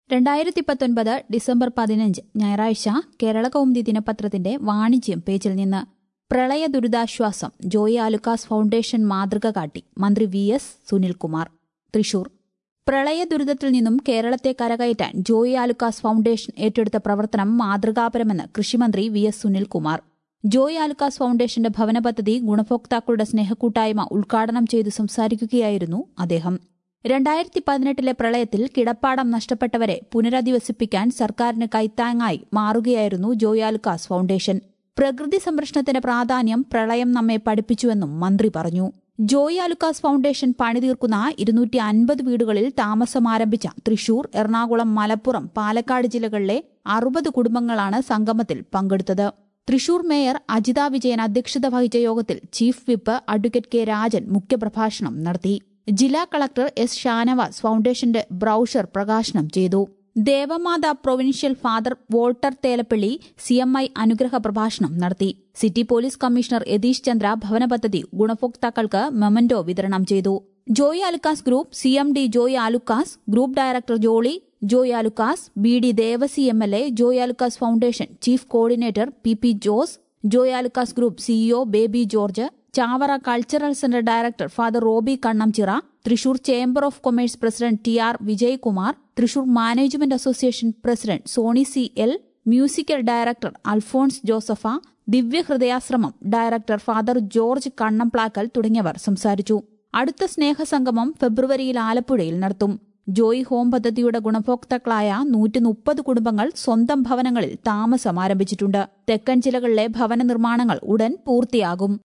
രണ്ടായിരത്തി പത്തൊൻപത് ഡിസംബർ പതിനഞ്ച് ഞായറാഴ്ച കേരള കൗമുദി ദിനപത്രത്തിന്റെ വാണിജ്യം പേജിൽ നിന്ന് പ്രളയ ദുരിതാശ്വാസം ജോയി ആലുക്കാസ് ഫൗണ്ടേഷൻ മാതൃക കാട്ടി മന്ത്രി വി എസ് സുനിൽകുമാർ തൃശൂർ പ്രളയ ദുരിതത്തിൽ നിന്നും കേരളത്തെ കരകയറ്റാൻ ജോയി ആലുക്കാസ് ഫൗണ്ടേഷൻ ഏറ്റെടുത്ത പ്രവർത്തനം മാതൃകാപരമെന്ന് കൃഷിമന്ത്രി വി എസ് സുനിൽകുമാർ ജോയി ആലുക്കാസ് ഫൗണ്ടേഷന്റെ ഭവന പദ്ധതി ഗുണഭോക്താക്കളുടെ സ്നേഹക്കൂട്ടായ്മ ഉദ്ഘാടനം ചെയ്തു സംസാരിക്കുകയായിരുന്നു അദ്ദേഹം രണ്ടായിരത്തി പതിനെട്ടിലെ പ്രളയത്തിൽ കിടപ്പാടം നഷ്ടപ്പെട്ടവരെ പുനരധിവസിപ്പിക്കാൻ സർക്കാരിന് കൈത്താങ്ങായി മാറുകയായിരുന്നു ജോയി ആലുക്കാസ് ഫൗണ്ടേഷൻ പ്രകൃതി സംരക്ഷണത്തിന്റെ പ്രാധാന്യം പ്രളയം നമ്മെ പഠിപ്പിച്ചുവെന്നും മന്ത്രി പറഞ്ഞു ജോയി ആലുക്കാസ് ഫൗണ്ടേഷൻ പണിതീർക്കുന്ന ഇരുന്നൂറ്റി അൻപത് വീടുകളിൽ താമസം ആരംഭിച്ച തൃശൂർ എറണാകുളം മലപ്പുറം പാലക്കാട് ജില്ലകളിലെ അറുപത് കുടുംബങ്ങളാണ് സംഗമത്തിൽ പങ്കെടുത്തത് തൃശൂർ മേയർ അജിത വിജയൻ അധ്യക്ഷത വഹിച്ച യോഗത്തിൽ chief whip advocate K Rajan മുഖ്യപ്രഭാഷണം നടത്തി ജില്ലാ കളക്ടർ എസ് ഷാനവാസ് ഫൗണ്ടേഷന്റെ ബ്രൌഷർ പ്രകാശനം ചെയ്തു Devamatha provincial father Walter Thelappally C M I അനുഗ്രഹ പ്രഭാഷണം നടത്തി city police commissioner Yathish Chandra ഭവന പദ്ധതി ഗുണഭോക്താക്കൾക്ക് മെമന്റോ വിതരണം ചെയ്തു Joy Alukkas group C M D Joy Alukkas group director Jolly Joy Alukkas B D Devassy M L A Joy Alukkas foundation chief coordinator P P Jose Joy Alukkas group CEO Baby George Chavara cultural centre director father Roby Kannamchira Thrissur chamber of commerce president T R Vijayakumar Thrissur management association president Sony C L musical director Alphons Joseph ദിവ്യഹൃദയാശ്രമം director father George Kannamplackal തുടങ്ങിയവർ സംസാരിച്ചു അടുത്ത സ്നേഹസംഗമം ഫെബ്രുവരിയിൽ ആലപ്പുഴയിൽ നടത്തും Joy home പദ്ധതിയുടെ ഗുണഭോക്താക്കളായ നൂറ്റി മുപ്പത് കുടുംബങ്ങൾ സ്വന്തം ഭവനങ്ങളിൽ താമസം ആരംഭിച്ചിട്ടുണ്ട് തെക്കൻ ജില്ലകളിലെ ഭവന നിർമ്മാണങ്ങൾ ഉടൻ പൂർത്തിയാകും